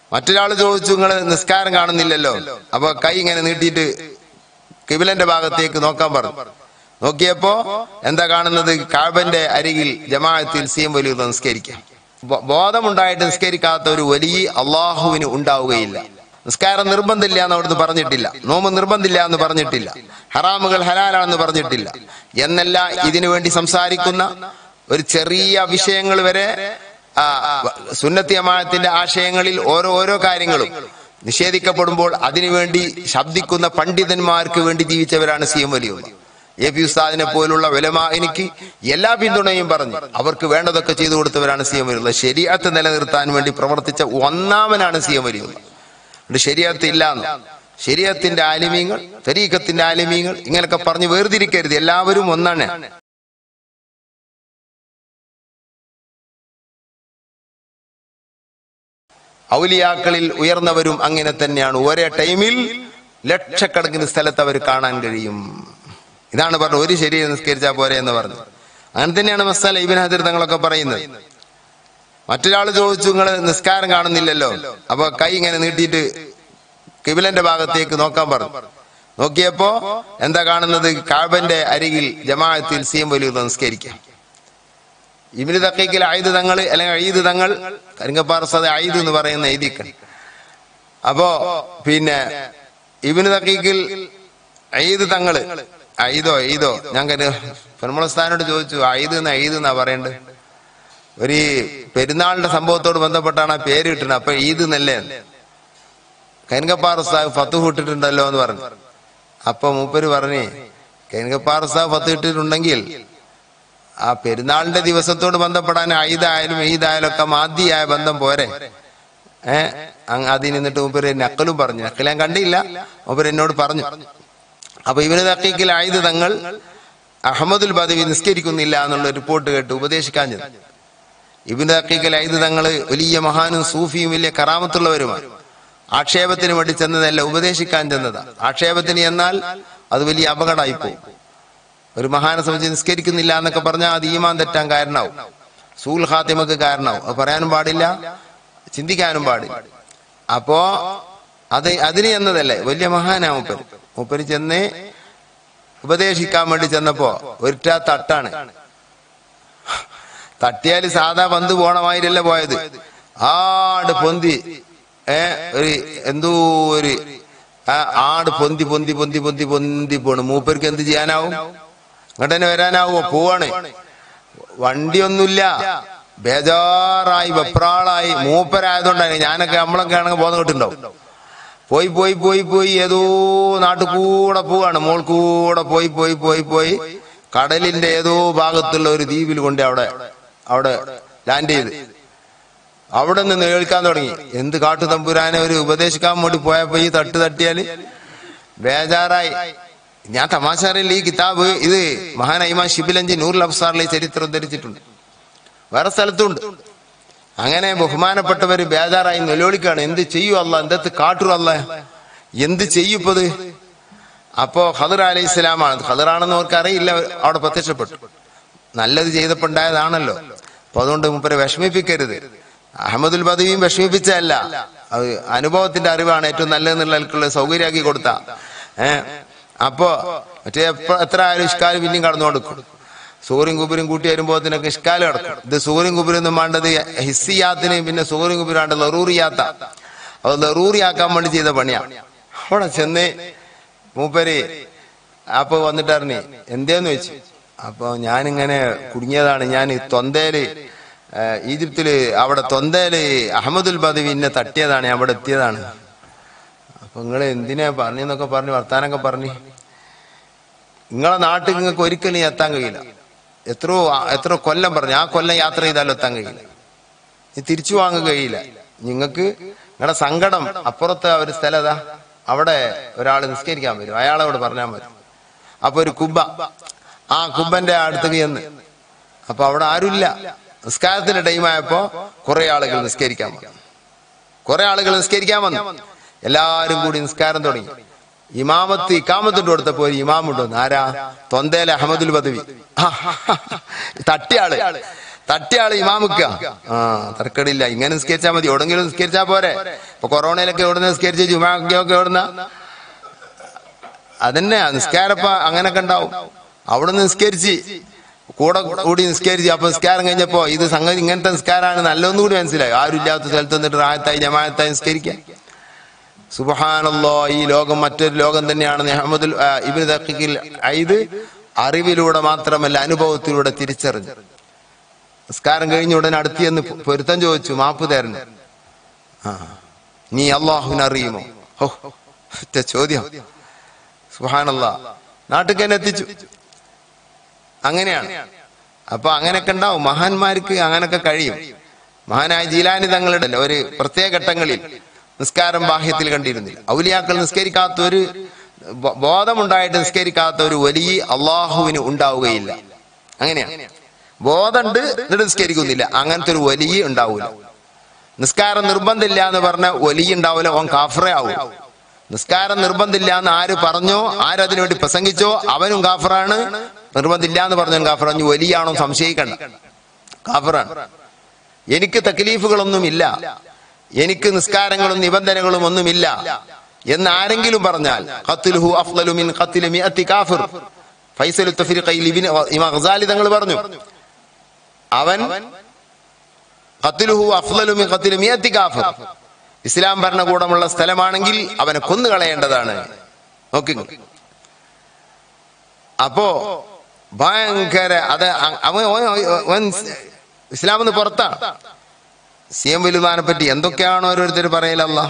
മറ്റൊരാൾ ചോദിച്ചു നിങ്ങൾ നിസ്കാരം കാണുന്നില്ലല്ലോ അപ്പൊ കൈ ഇങ്ങനെ നീട്ടിയിട്ട് കിബിലന്റെ ഭാഗത്തേക്ക് നോക്കാൻ പറഞ്ഞു നോക്കിയപ്പോ എന്താ കാണുന്നത് കാബന്റെ അരികിൽ ജമാഅത്തിൽ സിയം വലിയ നിസ്കരിക്കാം ബോ- ബോധമുണ്ടായിട്ട് നിസ്കരിക്കാത്ത ഒരു വലിയ അള്ളാഹുവിന് ഉണ്ടാവുകയില്ല നിസ്കാരം നിർബന്ധമില്ല എന്ന് അവിടുന്ന് പറഞ്ഞിട്ടില്ല നോമ്പ് നിർബന്ധമില്ല എന്ന് പറഞ്ഞിട്ടില്ല ഹറാമുകൾ ഹലാലാണെന്ന് പറഞ്ഞിട്ടില്ല എന്നല്ല ഇതിനു വേണ്ടി സംസാരിക്കുന്ന ഒരു ചെറിയ വിഷയങ്ങൾ വരെ ആ, സുന്നത്തി അമാനത്തിന്റെ ആശയങ്ങളിൽ ഓരോ ഓരോ കാര്യങ്ങളും നിഷേധിക്കപ്പെടുമ്പോൾ അതിനുവേണ്ടി ശബ്ദിക്കുന്ന പണ്ഡിതന്മാർക്ക് വേണ്ടി ജീവിച്ചവരാണ് സി എം വലിയുള്ള എ പി ഉസ്താദിനെ പോലുള്ള വിലമാ എനിക്ക് എല്ലാ പിന്തുണയും പറഞ്ഞു അവർക്ക് വേണ്ടതൊക്കെ ചെയ്തു കൊടുത്തവരാണ് സി എം വലിയുള്ള ശരിയാത്ത് നിലനിർത്താൻ വേണ്ടി പ്രവർത്തിച്ച ഒന്നാമനാണ് സി എം വലിയുള്ള അതുകൊണ്ട് ശരിയത്ത് ഇല്ലാന്ന് ശരിയത്തിന്റെ ആലിമീങ്ങൾ തരീക്കത്തിന്റെ ആലിമീങ്ങൾ ഇങ്ങനെയൊക്കെ പറഞ്ഞ് വേർതിരിക്കരുത് എല്ലാവരും ഒന്നാണ് ഔലിയാക്കളിൽ ഉയർന്നവരും അങ്ങനെ തന്നെയാണ് ഒരേ ടൈമിൽ ലക്ഷക്കണക്കിന് സ്ഥലത്ത് അവർ കാണാൻ കഴിയും ഇതാണ് പറഞ്ഞത് ഒരു ശരീരം നിസ്കരിച്ചാൽ പോരെ എന്ന് പറഞ്ഞു അങ്ങനെ തന്നെയാണ് മസാല ഇബിൻ ഹദിർ തങ്ങളൊക്കെ പറയുന്നത് മറ്റൊരാൾ ചോദിച്ചു നിങ്ങൾ നിസ്കാരം കാണുന്നില്ലല്ലോ അപ്പൊ കൈ ഇങ്ങനെ നീട്ടിയിട്ട് കിബിലന്റെ ഭാഗത്തേക്ക് നോക്കാൻ പറഞ്ഞു നോക്കിയപ്പോ എന്താ കാണുന്നത് കാബന്റെ അരികിൽ ജമാഅത്തിൽ സിയം വലിയ നിസ്കരിക്കാം ഇബിന് തക്കീക്കിൽ ആയുധ തങ്ങൾ അല്ലെങ്കിൽ അയ്യത് തങ്ങൾ കരിങ്കപ്പാറ സദ ആയുധ് എന്ന് പറയുന്ന എഴുതിക്കൻ അപ്പോ പിന്നെ ഇബിന് തക്കീക്കിൽ അയ്യത് തങ്ങള് അയ്തോ എയ്തോ ഞാൻ പെരുമുളസ്ഥാനോട് ചോദിച്ചു അയ്ത് എന്ന് അയ്ത് എന്നാ പറയണ്ടത് ഒരു പെരുന്നാളിന്റെ സംഭവത്തോട് ബന്ധപ്പെട്ടാണ് ആ പേര് കിട്ടുന്നത് അപ്പൊ ഈദ് നല്ലേ കരിങ്കപ്പാറ സാഹിബ് ഫത്ത് ഇട്ടിട്ടുണ്ടല്ലോ എന്ന് പറഞ്ഞു അപ്പൊ മൂപ്പര് പറഞ്ഞേ കരിങ്കപ്പാറ സാഹിബ് ഫത്ത് ഇട്ടിട്ടുണ്ടെങ്കിൽ ആ പെരുന്നാളിന്റെ ദിവസത്തോട് ബന്ധപ്പെടാൻ ഐദായാലും ഈദായാലും ഒക്കെ മാതിയായ ബന്ധം പോരെ ഏഹ് അതിന് നിന്നിട്ട് മൂപ്പര് നക്കലും പറഞ്ഞു നക്കൽ ഞാൻ കണ്ടില്ല മൂപ്പര് എന്നോട് പറഞ്ഞു അപ്പൊ ഇവന് തക്കീക്കിൽ ആയുധ തങ്ങൾ അഹമ്മദുൽ ബദവി നിസ്കരിക്കുന്നില്ല എന്നുള്ള റിപ്പോർട്ട് കേട്ട് ഉപദേശിക്കാൻ ചെന്നു ഇബിന് തക്കീക്കൽ ആയുധ തങ്ങള് വലിയ മഹാനും സൂഫിയും വലിയ കറാമത്തുള്ളവരുമാണ് ആക്ഷേപത്തിന് വേണ്ടി ചെന്നതല്ല ഉപദേശിക്കാൻ ചെന്നതാ ആക്ഷേപത്തിന് എന്നാൽ അത് വലിയ അപകടമായി പോകും ഒരു മഹാനെ സംബന്ധിച്ച് നിസ്കരിക്കുന്നില്ല എന്നൊക്കെ പറഞ്ഞാൽ അത് ഈമാൻ തെറ്റാൻ കാരണമാവും സൂൽ ഖാത്തിമക്ക് കാരണമാവും അത് പറയാനും പാടില്ല ചിന്തിക്കാനും പാടില്ല അപ്പോ അത് അതിന് എന്നതല്ലേ വലിയ മഹാനാ മൂപ്പര് മൂപ്പര് ചെന്ന് ഉപദേശിക്കാൻ വേണ്ടി ചെന്നപ്പോ ഒരിറ്റാ തട്ടാണ് തട്ടിയാല് സാധാ പന്ത് പോണ മാതിരിയല്ല പോയത് ആട് പൊന്തി ഏ ഒരു എന്തോ ഒരു ആ ആട് പൊന്തി പൊന്തി പൊന്തി പൊന്തി പൊന്തി പോണ് മൂപ്പർക്ക് എന്ത് ചെയ്യാനാവും ഇങ്ങോട്ട് തന്നെ വരാനാവോ പോവാണ് വണ്ടിയൊന്നുമില്ല ബേജാറായി വെപ്രാളായി മൂപ്പരായതുകൊണ്ടാണ് ഞാനൊക്കെ നമ്മളൊക്കെ ആണെങ്കിൽ ബോധം കിട്ടുണ്ടാവും പോയി പോയി പോയി പോയി ഏതോ നാട്ടിൽ കൂടെ പോവാണ് മോൾ കൂടെ പോയി പോയി പോയി പോയി കടലിന്റെ ഏതോ ഭാഗത്തുള്ള ഒരു ദ്വീപിൽ കൊണ്ട് അവിടെ അവിടെ ലാൻഡ് ചെയ്ത് അവിടെ നിന്ന് കേൾക്കാൻ തുടങ്ങി എന്ത് കാട്ടു തമ്പുരാനെ ഒരു ഉപദേശിക്കാൻ വേണ്ടി പോയപ്പോ ഈ തട്ട് തട്ടിയാല് ബേജാറായി ഞാൻ തമാശ അറിയില്ല ഈ കിതാബ് ഇത് മഹാനൈമ ഷിബിലഞ്ചി നൂറുൽ അഫ്സാറിലെ ചരിത്രം ഉദ്ധരിച്ചിട്ടുണ്ട് വേറെ സ്ഥലത്തുണ്ട് അങ്ങനെ ബഹുമാനപ്പെട്ടവര് ബേജാറായി നിലവിളിക്കാണ് എന്ത് ചെയ്യൂ അല്ല എന്തെത്ത് കാട്ടു അല്ല എന്ത് ചെയ്യൂപ്പത് അപ്പോ ഖദർ അലൈഹി ഇസ്ലാമാണ് ഖദറാണെന്ന് അവർക്ക് അറിയില്ല അവിടെ പ്രത്യക്ഷപ്പെട്ടു നല്ലത് ചെയ്തപ്പോണ്ടായതാണല്ലോ അപ്പൊ അതുകൊണ്ട് മുപ്പരെ വിഷമിപ്പിക്കരുത് അഹമ്മദുൽ ബദവിയും വിഷമിപ്പിച്ചതല്ല അത് അനുഭവത്തിന്റെ അറിവാണ് ഏറ്റവും നല്ലതെന്നുള്ള ആൾക്കുള്ള സൗകര്യമാക്കി കൊടുത്ത ഏഹ് അപ്പോ മറ്റേ എപ്പ- എത്ര ആയാലും ഇഷ്കാല് പിന്നെയും കടന്നു കൊടുക്കും സൂര്യൻ കുബിരും കൂട്ടി വരുമ്പോഴത്തേനൊക്കെ ഇഷ്കാല് കിടക്കും ഇത് സൂര്യൻ കുബിരൊന്നും വേണ്ടത് ഹിസ്സിയാത്തിന് പിന്നെ സൂര്യൻ കുബിരാണ്ട് ലറൂറിയാത്ത അത് ലറൂറിയാക്കാൻ വേണ്ടി ചെയ്ത പണിയാ അവിടെ ചെന്ന് മൂപ്പര് അപ്പൊ വന്നിട്ടറിഞ്ഞ് എന്തേന്ന് വെച്ചു അപ്പൊ ഞാനിങ്ങനെ കുടുങ്ങിയതാണ് ഞാൻ തൊന്തയില് ഏഹ്, ഈജിപ്തില് അവിടെ തൊന്തയില് അഹമ്മദുൽ ബദവി എന്നെ തട്ടിയതാണ് ഞാൻ അവിടെ എത്തിയതാണ് അപ്പൊ നിങ്ങൾ എന്തിനാ പറഞ്ഞെന്നൊക്കെ പറഞ്ഞ് വർത്താനൊക്കെ പറഞ്ഞ് നിങ്ങളെ നാട്ടിൽ നിങ്ങൾക്ക് ഒരിക്കലും എത്താൻ കഴിയില്ല എത്രയോ എത്ര കൊല്ലം പറഞ്ഞു ആ കൊല്ലം യാത്ര ചെയ്താലും എത്താൻ കഴിയില്ല നീ തിരിച്ചു വാങ്ങാൻ കഴിയില്ല നിങ്ങൾക്ക് നിങ്ങളുടെ സങ്കടം അപ്പുറത്തെ ഒരു സ്ഥലം അതാ അവിടെ ഒരാൾ നിസ്കരിക്കാൻ വരും അയാളോട് പറഞ്ഞാൽ മതി അപ്പൊ ഒരു കുബ്ബ ആ കുബ്ബന്റെ അടുത്തേക്ക് ചെന്ന് അപ്പൊ അവിടെ ആരുമില്ല നിസ്കാരത്തിന്റെ ടൈം ആയപ്പോ കുറെ ആളുകൾ നിസ്കരിക്കാൻ വന്നു കുറെ ആളുകൾ നിസ്കരിക്കാൻ വന്നു എല്ലാരും കൂടി നിസ്കാരം തുടങ്ങി ഇമാമത്ത് ഇക്കാമത്തിട്ട് കൊടുത്തപ്പോ ഒരു ഇമാമുണ്ട് വന്നു. ആരാ തൊന്തേലെ അഹമ്മദുൽ ബദവി തട്ടിയ ആള് തട്ടിയാള് ഇമാമുക്ക ആ തർക്കടില്ല ഇങ്ങനെ നിസ്കരിച്ചാൽ മതി എവിടെങ്കിലും നിസ്കരിച്ചാ പോരെ ഇപ്പൊ കൊറോണയിലൊക്കെ എവിടെ നിസ്കരിച്ച് ജുമാക്കൊക്കെ എവിടുന്ന അതന്നെ നിസ്കാരപ്പ അങ്ങനൊക്കെ ഉണ്ടാവും അവിടെ നിസ്കരിച്ച് കൂടെ കൂടി നിസ്കരിച്ച് അപ്പൊ നിസ്കാരം കഴിഞ്ഞപ്പോ ഇത് സംഗതി ഇങ്ങനത്തെ നിസ്കാരമാണ് നല്ലൊന്നും കൂടി മനസ്സിലായി ആരും ഇല്ലാത്ത സ്ഥലത്ത് നിന്നിട്ട് റായത്തായി ജമായത്തായി നിസ്കരിക്കാൻ സുബഹാനല്ലോ ഈ ലോകം മറ്റൊരു ലോകം തന്നെയാണ് മുഹമ്മദ് ഇബിൻ ദഖീഖിൽ ഇത് അറിവിലൂടെ മാത്രമല്ല അനുഭവത്തിലൂടെ തിരിച്ചറിഞ്ഞു നിസ്കാരം കഴിഞ്ഞ ഉടനെ അടുത്തിയെന്ന് പൊരുത്തം ചോദിച്ചു മാപ്പ് തരണം ആ നീ അള്ളാഹുവിനെ അറിയുമോ ഓ ഒറ്റ ചോദ്യം സുഹാനല്ല നാട്ടിൽ തന്നെ എത്തിച്ചു അങ്ങനെയാണ് അപ്പൊ അങ്ങനെയൊക്കെ ഉണ്ടാവും മഹാന്മാർക്ക് അങ്ങനൊക്കെ കഴിയും മഹാനായ ജീലാനി തങ്ങളുടെ ഒരു പ്രത്യേക ഘട്ടങ്ങളിൽ നിസ്കാരം ബാഹ്യത്തിൽ കണ്ടിരുന്നില്ല ഔലിയാക്കൾ നിസ്കരിക്കാത്ത ഒരു ബോ- ബോധമുണ്ടായിട്ട് നിസ്കരിക്കാത്ത ഒരു വലിയ അള്ളാഹുവിന് ഉണ്ടാവുകയില്ല അങ്ങനെയാണ് ബോധമുണ്ട് എന്നിട്ട് നിസ്കരിക്കുന്നില്ല അങ്ങനത്തെ ഒരു വലിയ ഉണ്ടാവൂല നിസ്കാരം നിർബന്ധമില്ല എന്ന് പറഞ്ഞ വലിയ ഉണ്ടാവില്ല ഓൻ കാഫറേ ആവും നിസ്കാരം നിർബന്ധമില്ല എന്ന് ആര് പറഞ്ഞോ ആരതിനു വേണ്ടി പ്രസംഗിച്ചോ അവനും കാഫറാണ് നിർബന്ധമില്ല എന്ന് പറഞ്ഞവൻ കാഫറാണ് വലിയാണോ സംശയിക്കണ്ട കാഫറാണ് എനിക്ക് തക്ലീഫുകളൊന്നും ഇല്ല എനിക്ക് നിസ്കാരങ്ങളും നിബന്ധനകളും ഒന്നുമില്ല എന്ന് ആരെങ്കിലും പറഞ്ഞാൽ ഖത്ലുഹു അഫ്ളലു മിൻ ഖത്ലി മിഅത്തി കാഫിർ ഫൈസലു തഫ്രീഖയിൽ ഇബ്നു ഇമാം ഗസാലി തങ്ങൾ പറഞ്ഞു അവൻ ഖത്ലുഹു അഫ്ളലു മിൻ ഖത്ലി മിഅത്തി കാഫിർ ഇസ്ലാം ഭരണകൂടമുള്ള സ്ഥലമാണെങ്കിൽ അവനെ കൊന്നുകളയേണ്ടതാണ് നോക്കി അപ്പോ ഭയങ്കര അത് അ- അവൻ ഓൻ- ഓൻ ഇസ്ലാമിന്ന് പുറത്താണ് സി എം വലുതാനെ പറ്റി എന്തൊക്കെയാണ് ഓരോരുത്തർ പറയലല്ല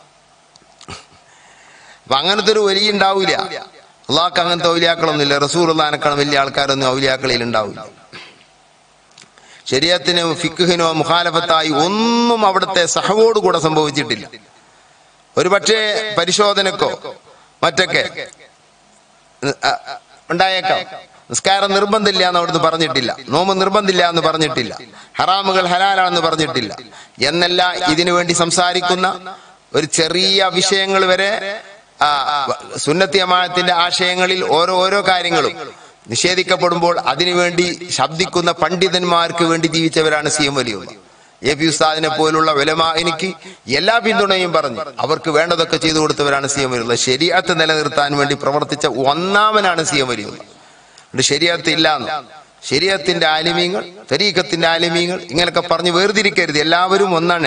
അപ്പൊ അങ്ങനത്തെ ഒരു വലിയ ഉണ്ടാവില്ല അള്ളാഹ്ക്ക് അങ്ങനത്തെ ഔലിയാക്കളൊന്നുമില്ല റസൂർ അള്ളഹാനക്കാണ് വലിയ ആൾക്കാരൊന്നും ഔലിയാക്കളിൽ ഉണ്ടാവില്ല ശരീരത്തിനോ ഫിക്കുഹിനോ മുഖാലഫത്തായി ഒന്നും അവിടുത്തെ സഹവോടുകൂടെ സംഭവിച്ചിട്ടില്ല ഒരു പക്ഷേ പരിശോധനക്കോ മറ്റൊക്കെ അ, അ, ഉണ്ടായേക്കാം നിസ്കാരം നിർബന്ധമില്ല എന്ന് അവിടുന്ന് പറഞ്ഞിട്ടില്ല നോമ്പ് നിർബന്ധമില്ല എന്ന് പറഞ്ഞിട്ടില്ല ഹറാമുകൾ ഹലാലാണെന്ന് പറഞ്ഞിട്ടില്ല എന്നല്ല ഇതിനു വേണ്ടി സംസാരിക്കുന്ന ഒരു ചെറിയ വിഷയങ്ങൾ വരെ ആ, സുന്നത്തി അമായത്തിന്റെ ആശയങ്ങളിൽ ഓരോ ഓരോ കാര്യങ്ങളും നിഷേധിക്കപ്പെടുമ്പോൾ അതിനുവേണ്ടി ശബ്ദിക്കുന്ന പണ്ഡിതന്മാർക്ക് വേണ്ടി ജീവിച്ചവരാണ് സി എം വലിയുള്ള എ പി ഉസ്താദിനെ പോലുള്ള വിലമാ എനിക്ക് എല്ലാ പിന്തുണയും പറഞ്ഞു അവർക്ക് വേണ്ടതൊക്കെ ചെയ്തു കൊടുത്തവരാണ് സി എം വലിയുള്ള ശരിയാത്ത് നിലനിർത്താൻ വേണ്ടി പ്രവർത്തിച്ച ഒന്നാമനാണ് സി എം വലിയുള്ള അതുകൊണ്ട് ശരിയത്ത് ഇല്ലാന്ന് ശരിയത്തിന്റെ ആലിമീങ്ങൾ തരീക്കത്തിന്റെ ആലിമീങ്ങൾ ഇങ്ങനെയൊക്കെ പറഞ്ഞ് വേർതിരിക്കരുത് എല്ലാവരും ഒന്നാണ്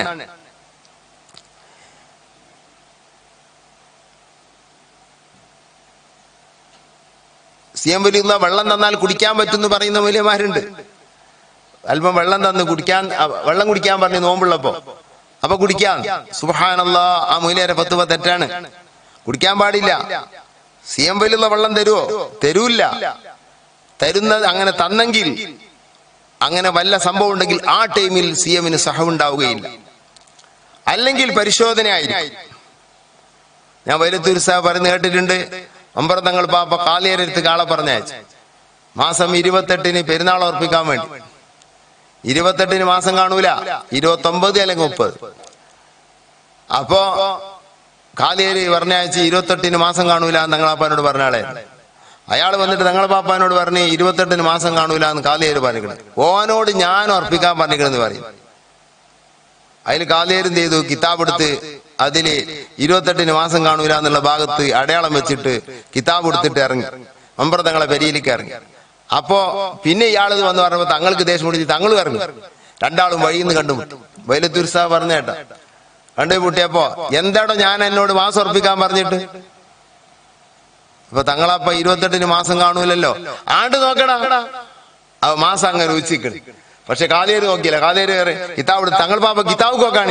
സി എം വലിയുള്ള വെള്ളം തന്നാൽ കുടിക്കാൻ പറ്റുമെന്ന് പറയുന്ന മൂല്യമാരുണ്ട് അല്പം വെള്ളം തന്ന് കുടിക്കാൻ അ, വെള്ളം കുടിക്കാൻ പറഞ്ഞു നോമ്പുള്ളപ്പോ അപ്പൊ കുടിക്കാം സുബഹാനല്ല ആ മൂല്യരെ പത്തുവ തെറ്റാണ് കുടിക്കാൻ പാടില്ല സി എം വലിയുള്ള വെള്ളം തരുവോ തരൂല്ല തരുന്നത് അങ്ങനെ തന്നെങ്കിൽ അങ്ങനെ വല്ല സംഭവം ഉണ്ടെങ്കിൽ ആ ടൈമിൽ സി എമ്മിന് സഹമുണ്ടാവുകയില്ല അല്ലെങ്കിൽ പരിശോധനയായിരിക്കും ഞാൻ വൈലത്തൂർ സാഹ് പറയുന്ന കേട്ടിട്ടുണ്ട് അമ്പറത്തങ്ങൾ പാപ്പ കാലിയരടുത്ത് കാളെ പറഞ്ഞയച്ചു മാസം ഇരുപത്തെട്ടിന് പെരുന്നാൾ ഓർപ്പിക്കാൻ വേണ്ടി ഇരുപത്തെട്ടിന് മാസം കാണൂല ഇരുപത്തി ഒമ്പത് അല്ലെങ്കിൽ മുപ്പത് അപ്പോ കാലിയേരി പറഞ്ഞയച്ച് ഇരുപത്തെട്ടിന് മാസം കാണൂല എന്ന് തങ്ങളാപ്പാനോട് പറഞ്ഞാളെ അയാൾ വന്നിട്ട് തങ്ങളെ പാപ്പാനോട് പറഞ്ഞ് ഇരുപത്തെട്ടിന് മാസം കാണൂല എന്ന് കാലിയേര് പറഞ്ഞിക്കണേ ഓനോട് ഞാൻ ഉറപ്പിക്കാൻ പറഞ്ഞിക്കണെന്ന് പറയും അതിൽ കാലിയേരും ചെയ്തു കിതാബ് എടുത്ത് അതില് ഇരുപത്തെട്ടിന് മാസം കാണൂല എന്നുള്ള ഭാഗത്ത് അടയാളം വെച്ചിട്ട് കിതാബ് എടുത്തിട്ട് ഇറങ്ങി മമ്പർ തങ്ങളെ പെരിയിലേക്ക് ഇറങ്ങി അപ്പോ പിന്നെ ഇയാളത് വന്ന് പറഞ്ഞപ്പോ തങ്ങൾക്ക് ദേഷ്യം പിടിച്ച് തങ്ങളും ഇറങ്ങി രണ്ടാളും വഴിയിൽ നിന്ന് കണ്ടുമുട്ടി വൈലത്തൂർ സാഹ് പറഞ്ഞേട്ടാ കണ്ടുമുട്ടിയപ്പോ എന്താടോ ഞാൻ എന്നോട് മാസം ഉറപ്പിക്കാൻ പറഞ്ഞിട്ട് അപ്പൊ തങ്ങളപ്പ ഇരുപത്തെട്ടിന് മാസം കാണൂലല്ലോ ആണ്ട് നോക്കടാ അപ്പൊ മാസം അങ്ങനെ ഉച്ചിക്കണ് പക്ഷെ കാതേര് നോക്കിയില്ല കാതേര് കയറി കിതാബ് തങ്ങൾ പാപ്പ കിതാബ് നോക്കാണി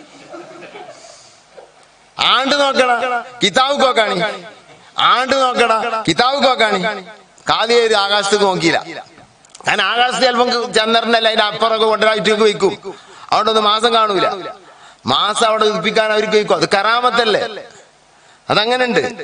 ആണ്ട് നോക്കടാ കിതാബ് നോക്കാണി ആണ്ട് നോക്കടാ കിതാബ് നോക്കാണി കാതേര് ആകാശത്തേക്ക് നോക്കിയില്ല കാരണം ആകാശത്ത് ചിലപ്പം ചന്ദ്രനല്ല അതിന്റെ അപ്പുറമൊക്കെ കൊണ്ടുപോയിട്ട് വെക്കും അതുകൊണ്ടൊന്നും മാസം കാണൂല മാസം അവിടെ ഉദിപ്പിക്കാൻ അവർക്ക് വെക്കും അത് കറാമത്തല്ലേ അതങ്ങനെ ഉണ്ട്